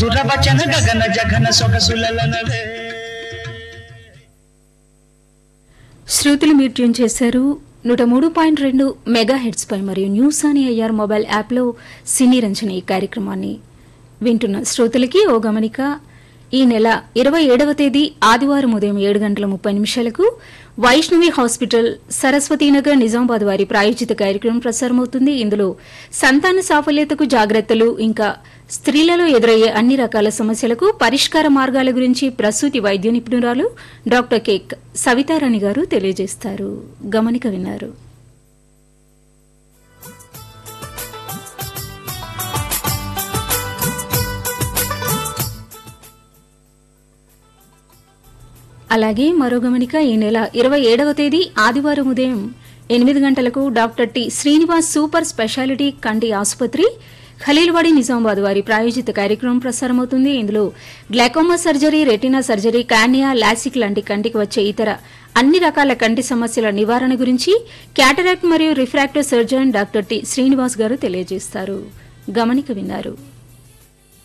సురవచన గగన జగన సొగసులనవే శ్రోతలు మీరు ట్యూన్ చేశారు నూట మూడు పాయింట్ రెండు మెగా హెడ్స్ పై మరియు న్యూస్ అని అయ్యార్ మొబైల్ యాప్లో సినీ రంజని ఈ కార్యక్రమాన్ని వింటున్న శ్రోతలకి ఓ గమనిక ఈ నెల ఇరవై ఏడవ తేదీ ఆదివారం ఉదయం ఏడు గంటల ముప్పై నిమిషాలకు వైష్ణవి హాస్పిటల్ సరస్వతీనగర్ నిజామాబాద్ వారి ప్రాయోజిత కార్యక్రమం ప్రసారమవుతుంది ఇందులో సంతాన సాఫల్యతకు జాగ్రత్తలు ఇంకా స్త్రీలలో ఎదురయ్యే అన్ని రకాల సమస్యలకు పరిష్కార మార్గాల గురించి ప్రసూతి వైద్య నిపుణురాలు డాక్టర్ కె సవితారాణి గారు తెలియజేస్తారు గమనిక విన్నారు అలాగే మరో గమనిక ఈ నెల ఇరవై ఏడవ తేదీ ఆదివారం ఉదయం ఎనిమిది గంటలకు doctor T Srinivas super speciality కంటి ఆసుపత్రి ఖలీల్వాడి నిజామాబాద్ వారి ప్రాయోజిత కార్యక్రమం ప్రసారమవుతుంది ఇందులో glaucoma surgery retina surgery cornea LASIK లాంటి కంటికి వచ్చే ఇతర అన్ని రకాల కంటి సమస్యల నివారణ గురించి క్యాటరాక్ట్ మరియు refractive surgeon doctor T Srinivas garu తెలియజేస్తారు గమనిక విన్నారు